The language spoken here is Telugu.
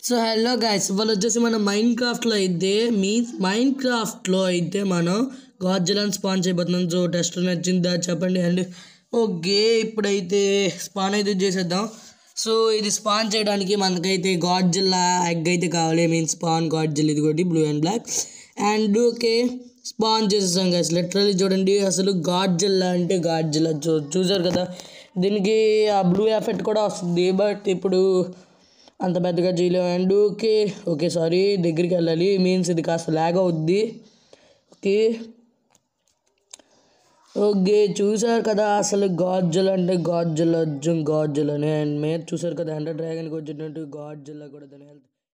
సో హలో గైస్ ఇవాళ వచ్చేసి మన మైండ్ క్రాఫ్ట్లో అయితే మీన్స్ మైండ్ క్రాఫ్ట్లో అయితే మనం గార్జులను స్పాన్ చేయబోతున్నాం సో టెస్ట్ నచ్చిందా చెప్పండి అండ్ ఓకే ఇప్పుడైతే స్పాన్ అయితే చేసేద్దాం సో ఇది స్పాన్ చేయడానికి మనకైతే గాడ్జిల్లా ఎగ్ అయితే కావాలి మీన్స్ స్పాన్ గాడ్జిల్ ఇది ఒకటి blue and black and okay spawn చేసేసాం గైస్ లిటరల్లీ చూడండి అసలు గాడ్జిల్లా అంటే గాడ్జిల్లా చూ చూసారు కదా దీనికి ఆ బ్లూ ఎఫెక్ట్ కూడా వస్తుంది బట్ ఇప్పుడు అంత పెద్దగా చేయలేము అండ్ ఓకే ఓకే సారీ దగ్గరికి వెళ్ళాలి మీన్స్ ఇది కాస్త లాగ్ అవుద్ది ఓకే ఓకే చూసారు కదా అసలు గాడ్జుల్ అంటే గాడ్జుల్ అర్జున్ గాడ్జుల్ అని అండ్ మీరు చూసారు కదా అండర్ డ్రాగన్కి వచ్చినట్టు గాడ్జుల్లా కూడా దాని హెల్త్